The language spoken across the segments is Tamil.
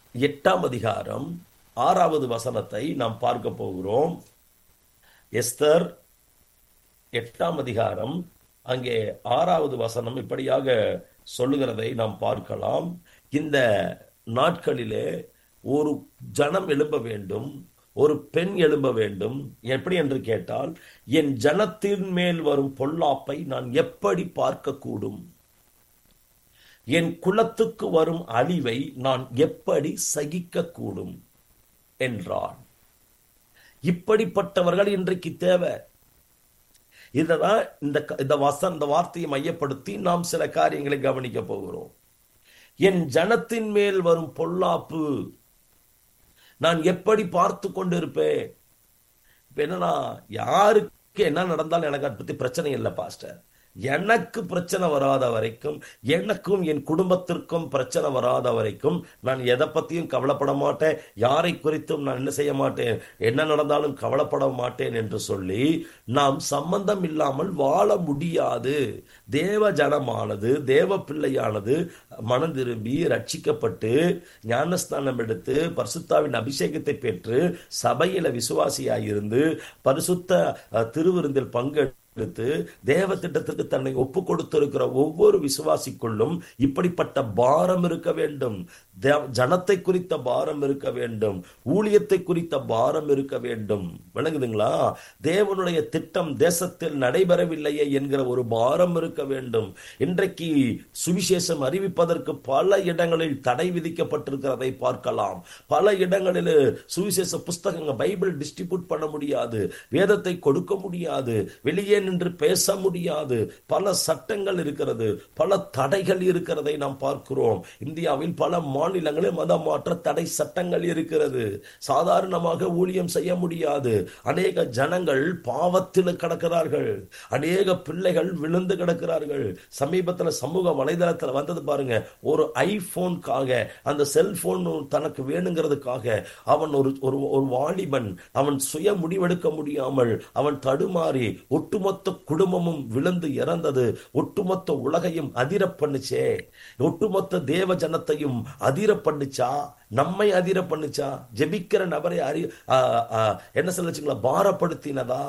எட்டாம் அதிகாரம் ஆறாவது வசனத்தை நாம் பார்க்க போகிறோம் எஸ்தர் எட்டாம் அதிகாரம் அங்கே ஆறாவது வசனம் இப்படியாக சொல்லுகிறதை நாம் பார்க்கலாம் இந்த நாட்களிலே ஒரு ஜனம் எழும்ப வேண்டும் ஒரு பெண் எழும்ப வேண்டும் எப்படி என்று கேட்டால் என் ஜனத்தின் மேல் வரும் பொல்லாப்பை நான் எப்படி பார்க்கக்கூடும் என் குலத்துக்கு வரும் அழிவை நான் எப்படி சகிக்கக்கூடும் என்றான் இப்படிப்பட்டவர்கள் இன்றைக்கு தேவை இததான் இந்த இந்த வசன் இந்த வார்த்தையை மையப்படுத்தி நாம் சில காரியங்களை கவனிக்க போகிறோம் என் ஜனத்தின் மேல் வரும் பொல்லாப்பு நான் எப்படி பார்த்து கொண்டிருப்பேன் இப்ப என்னன்னா யாருக்கு என்ன நடந்தாலும் எனக்கு அதை பத்தி பிரச்சனை இல்லை பாஸ்டர் எனக்கு பிரச்சனை வராத வரைக்கும் எனக்கும் என் குடும்பத்திற்கும் பிரச்சனை வராத வரைக்கும் நான் எதை பத்தியும் கவலைப்பட மாட்டேன் யாரை குறித்தும் நான் என்ன செய்ய மாட்டேன் என்ன நடந்தாலும் கவலைப்பட மாட்டேன் என்று சொல்லி நாம் சம்பந்தம் இல்லாமல் வாழ முடியாது தேவ ஜனமானது தேவ பிள்ளையானது மனம் திரும்பி ரட்சிக்கப்பட்டு ஞானஸ்தானம் எடுத்து பரிசுத்தாவின் அபிஷேகத்தை பெற்று சபையில விசுவாசியாயிருந்து பரிசுத்த திருவிருந்தில் பங்கு எடுத்து தேவ திட்டத்திற்கு தன்னை ஒப்பு கொடுத்திருக்கிற ஒவ்வொரு விசுவாசிக்குள்ளும் இப்படிப்பட்ட பாரம் இருக்க வேண்டும் ஜனத்தை குறித்த பாரம் இருக்க வேண்டும் ஊழியத்தை குறித்த பாரம் இருக்க வேண்டும் விளங்குதுங்களா தேவனுடைய திட்டம் தேசத்தில் நடைபெறவில்லையே என்கிற ஒரு பாரம் இருக்க வேண்டும் இன்றைக்கு சுவிசேஷம் அறிவிப்பதற்கு பல இடங்களில் தடை விதிக்கப்பட்டிருக்கிறதை பார்க்கலாம் பல இடங்களில் சுவிசேஷ புஸ்தகங்கள் பைபிள் டிஸ்ட்ரிபியூட் பண்ண முடியாது வேதத்தை கொடுக்க முடியாது வெளியே நின்று பேச முடியாது பல சட்டங்கள் இருக்கிறது பல தடைகள் இருக்கிறதை நாம் பார்க்கிறோம் இந்தியாவில் பல மாநிலங்களில் மத மாற்ற தடை சட்டங்கள் இருக்கிறது சாதாரணமாக ஊழியம் செய்ய முடியாது அநேக ஜனங்கள் பாவத்தில் கிடக்கிறார்கள் அநேக பிள்ளைகள் விழுந்து கிடக்கிறார்கள் சமீபத்தில் சமூக வலைதளத்தில் வந்தது பாருங்க ஒரு ஐபோனுக்காக அந்த செல்போன் தனக்கு வேணுங்கிறதுக்காக அவன் ஒரு ஒரு வாலிபன் அவன் சுய முடிவெடுக்க முடியாமல் அவன் தடுமாறி ஒட்டுமொத்த குடும்பமும் விழுந்து இறந்தது ஒட்டுமொத்த உலகையும் அதிர பண்ணுச்சே ஒட்டுமொத்த தேவ ஜனத்தையும் அதிர பண்ணுச்சா நம்மை அதிர பண்ணுச்சா ஜெபிக்கிற நபரை அறி என்ன சொல்லுச்சுங்களா பாரப்படுத்தினதா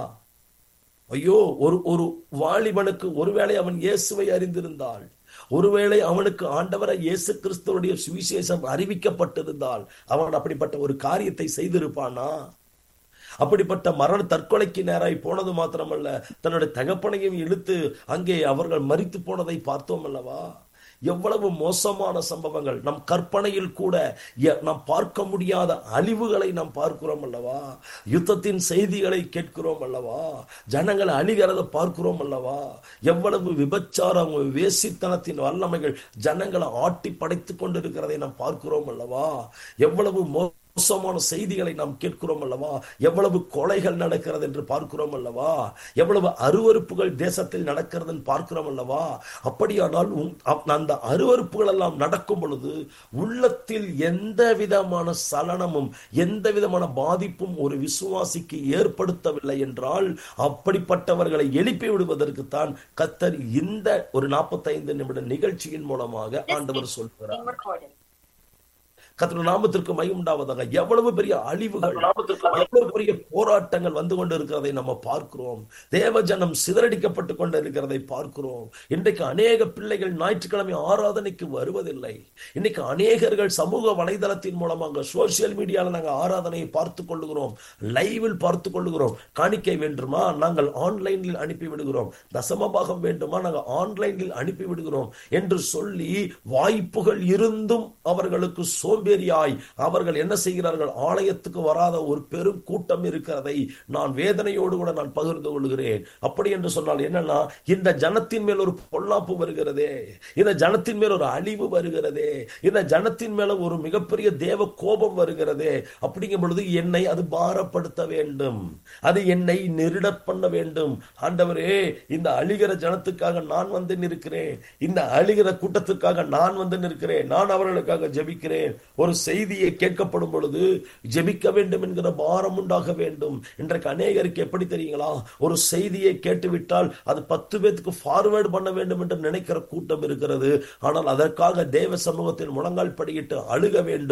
ஐயோ ஒரு ஒரு வாலிபனுக்கு ஒருவேளை அவன் இயேசுவை அறிந்திருந்தாள் ஒருவேளை அவனுக்கு ஆண்டவரை இயேசு கிறிஸ்துவனுடைய சுவிசேஷம் அறிவிக்கப்பட்டிருந்தால் அவன் அப்படிப்பட்ட ஒரு காரியத்தை செய்திருப்பானா அப்படிப்பட்ட மரண தற்கொலைக்கு நேராய் போனது மாத்திரமல்ல தன்னுடைய தகப்பனையும் இழுத்து அங்கே அவர்கள் மறித்து போனதை பார்த்தோம் அல்லவா எவ்வளவு மோசமான சம்பவங்கள் நம் கற்பனையில் கூட நாம் பார்க்க முடியாத அழிவுகளை நாம் பார்க்கிறோம் அல்லவா யுத்தத்தின் செய்திகளை கேட்கிறோம் அல்லவா ஜனங்கள் அழிகிறத பார்க்கிறோம் அல்லவா எவ்வளவு விபச்சாரம் வேசித்தனத்தின் வல்லமைகள் ஜனங்களை ஆட்டி படைத்துக் கொண்டிருக்கிறதை நாம் பார்க்கிறோம் அல்லவா எவ்வளவு மோ மோசமான செய்திகளை நாம் கேட்கிறோம் அல்லவா எவ்வளவு கொலைகள் நடக்கிறது என்று பார்க்கிறோம் அல்லவா எவ்வளவு அருவறுப்புகள் தேசத்தில் நடக்கிறது பார்க்கிறோம் அல்லவா அப்படியானால் அந்த அருவறுப்புகள் எல்லாம் நடக்கும் பொழுது உள்ளத்தில் எந்த விதமான சலனமும் எந்த விதமான பாதிப்பும் ஒரு விசுவாசிக்கு ஏற்படுத்தவில்லை என்றால் அப்படிப்பட்டவர்களை எழுப்பி விடுவதற்குத்தான் கத்தர் இந்த ஒரு நாற்பத்தைந்து நிமிட நிகழ்ச்சியின் மூலமாக ஆண்டவர் சொல்கிறார் கத்திர நாமத்திற்கு மையம் உண்டாவதாக எவ்வளவு பெரிய அழிவுகள் எவ்வளவு பெரிய போராட்டங்கள் வந்து கொண்டு இருக்கிறதை நம்ம பார்க்கிறோம் தேவ ஜனம் சிதறடிக்கப்பட்டு கொண்டு இருக்கிறதை பார்க்கிறோம் இன்றைக்கு அநேக பிள்ளைகள் ஞாயிற்றுக்கிழமை ஆராதனைக்கு வருவதில்லை இன்னைக்கு அநேகர்கள் சமூக வலைதளத்தின் மூலமாக சோசியல் மீடியால நாங்கள் ஆராதனையை பார்த்து கொள்ளுகிறோம் லைவில் பார்த்து கொள்ளுகிறோம் காணிக்கை வேண்டுமா நாங்கள் ஆன்லைனில் அனுப்பி விடுகிறோம் தசமபாகம் வேண்டுமா நாங்கள் ஆன்லைனில் அனுப்பி விடுகிறோம் என்று சொல்லி வாய்ப்புகள் இருந்தும் அவர்களுக்கு சோம்பே சோம்பேறியாய் அவர்கள் என்ன செய்கிறார்கள் ஆலயத்துக்கு வராத ஒரு பெரும் கூட்டம் இருக்கிறதை நான் வேதனையோடு கூட நான் பகிர்ந்து கொள்கிறேன் அப்படி என்று சொன்னால் என்னன்னா இந்த ஜனத்தின் மேல் ஒரு பொல்லாப்பு வருகிறதே இந்த ஜனத்தின் மேல் ஒரு அழிவு வருகிறதே இந்த ஜனத்தின் மேல ஒரு மிகப்பெரிய தேவ கோபம் வருகிறதே அப்படிங்கும் பொழுது என்னை அது பாரப்படுத்த வேண்டும் அது என்னை நெருட பண்ண வேண்டும் ஆண்டவரே இந்த அழிகிற ஜனத்துக்காக நான் வந்து நிற்கிறேன் இந்த அழிகிற கூட்டத்துக்காக நான் வந்து நிற்கிறேன் நான் அவர்களுக்காக ஜெபிக்கிறேன் ஒரு செய்தியை கேட்கப்படும் பொழுது ஜெபிக்க வேண்டும் என்கிற பாரம் உண்டாக வேண்டும் இன்றைக்கு அநேகருக்கு எப்படி தெரியுங்களா ஒரு செய்தியை கேட்டுவிட்டால் அது பத்து பேத்துக்கு ஃபார்வேர்டு பண்ண வேண்டும் என்று நினைக்கிற கூட்டம் இருக்கிறது ஆனால் அதற்காக தேவ சமூகத்தில் முழங்கால் படியிட்டு அழுக வேண்டும்